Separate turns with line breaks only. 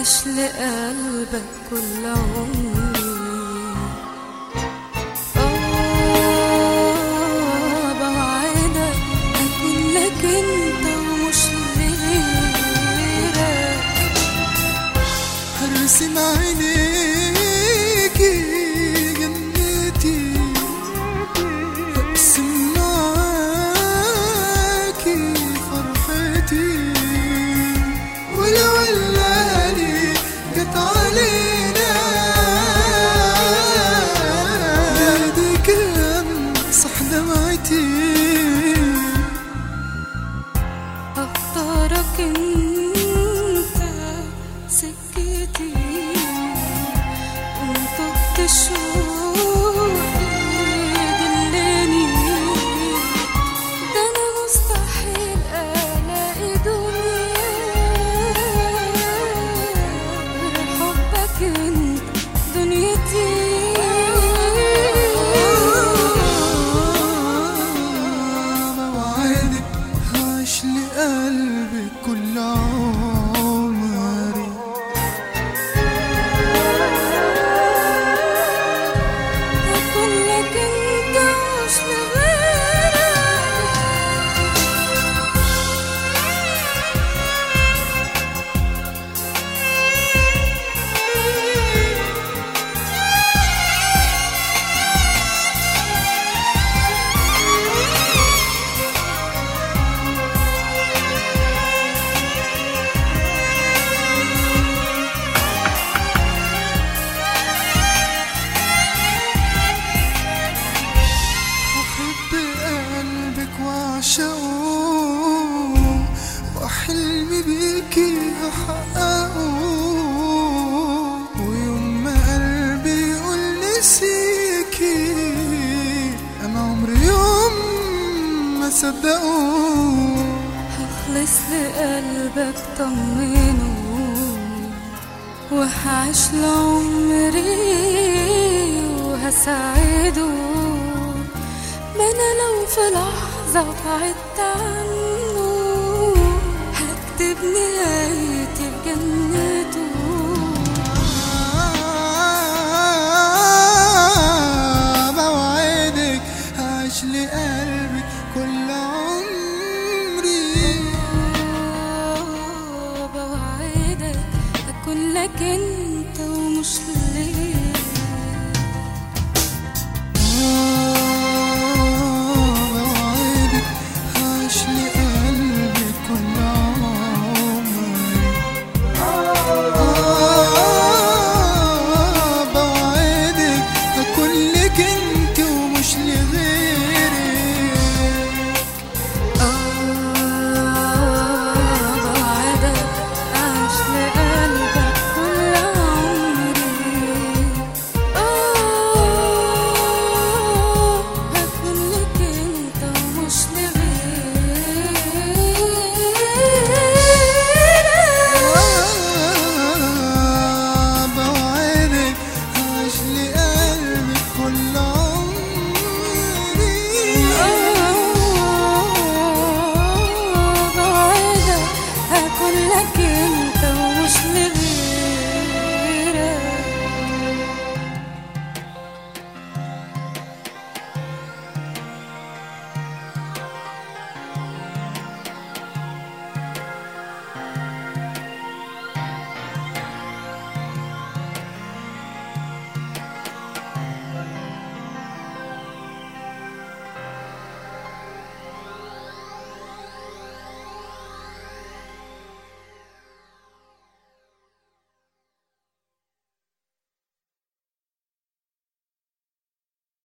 هعيش لقلبك كل عمري آه بوعدك هكون لك انت ومش لغيرك
هرسم عينيكي جنتي هقسم معاكي فرحتي ولو الليالي جت علينا نادي كان صح دمعتي
اختارك انت سكتي وانطقت شوقي دلني ده انا مستحيل الاقي دنيا غير حبك انت دنيتي
موعدك هعيش لقلبك كل عمري
هكون لك انت مش لغيرك
أحب قلبك وأعشقه وحلمي بيكي أحققه ويوم ما قلبي يقول نسيكي أنا عمري يوم ما صدقه
هخلص لقلبك طمنه وهعيش لعمري وهساعده ما انا لو في لحظة بعدت عنه هكتب نهايتي في جنته
بوعدك هعيش لقلبك كل عمري
بوعدك هكون لك انت ومش